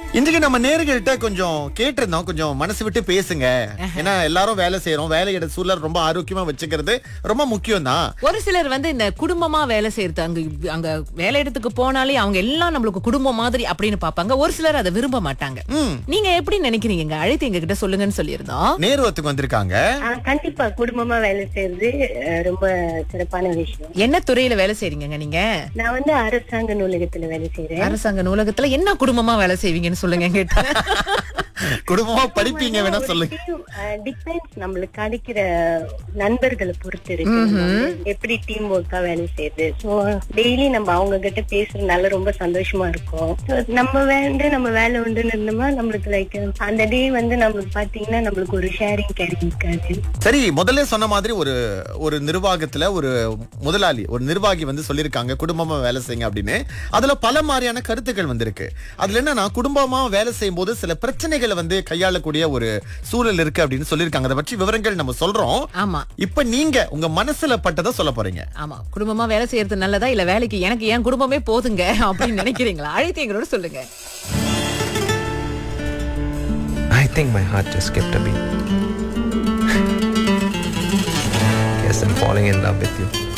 இன்றைக்கு நம்ம நேர்கள்ட்ட கொஞ்சம் கேட்டிருந்தோம் கொஞ்சம் மனசு விட்டு பேசுங்க ஏன்னா எல்லாரும் வேலை செய்யறோம் வேலையிட சூழல் ரொம்ப ஆரோக்கியமா வச்சுக்கிறது ரொம்ப முக்கியம் தான் ஒரு சிலர் வந்து இந்த குடும்பமா வேலை செய்யறது அங்க அங்க வேலை இடத்துக்கு போனாலே அவங்க எல்லாம் நம்மளுக்கு குடும்பம் மாதிரி அப்படின்னு பாப்பாங்க ஒரு சிலர் அதை விரும்ப மாட்டாங்க ம். நீங்க எப்படி நினைக்கிறீங்க அழைத்து எங்க கிட்ட சொல்லுங்கன்னு சொல்லியிருந்தோம் நேருவத்துக்கு வந்திருக்காங்க ஆ, கண்டிப்பா குடும்பமா வேலை செய்யறது அஹ், ரொம்ப சிறப்பான விஷயம் என்ன துறையில வேலை செய்றீங்க நீங்க நான் வந்து அரசாங்க நூலகத்துல வேலை செய்யறேன் அரசாங்க நூலகத்துல என்ன குடும்பமா வேலை செய்வீங்கன்னு சொல்லுங்க என்கிட்ட குடும்பமா படிப்பீங்க வேணா சொல்லுங்க டிபெண்ட்ஸ் நம்மளுக்கு கிடைக்கிற நண்பர்களை பொறுத்து இருக்கு நம்ம வந்து எப்படி டீம் ஒர்க்கா வேலை செய்யுது ஸோ டெய்லி நம்ம அவங்க கிட்ட பேசுறதுனால ரொம்ப சந்தோஷமா இருக்கும் So, நம்ம வந்து நம்ம வேலை உண்டுன்னு இருந்தோமா நம்மளுக்கு லைக் அந்த டே வந்து நம்மளுக்கு பாத்தீங்கன்னா நம்மளுக்கு ஒரு ஷேரிங் கிடைக்காது சரி முதல்ல சொன்ன மாதிரி ஒரு ஒரு நிர்வாகத்துல ஒரு முதலாளி ஒரு நிர்வாகி வந்து சொல்லியிருக்காங்க குடும்பமா வேலை செய்யுங்க அப்படின்னு அதுல பல மாதிரியான கருத்துக்கள் வந்திருக்கு அதுல என்னன்னா குடும்பமா வேலை செய்யும் போது சில பிரச்சனைகளை வந்து கையாளக்கூடிய ஒரு சூழல் இருக்கு அப்படின்னு சொல்லியிருக்காங்க அதை பற்றி விவரங்கள் நம்ம சொல்றோம் ஆமா இப்ப நீங்க உங்க மனசுல பட்டதை சொல்ல போறீங்க ஆமா குடும்பமா வேலை செய்யறது நல்லதா இல்ல வேலைக்கு எனக்கு என் குடும்பமே போதுங்க அப்படின்னு நினைக்கிறீங்களா அழைத்து எங்களோட சொல்லுங்க I think my heart just skipped a beat. Guess I'm falling in love with you.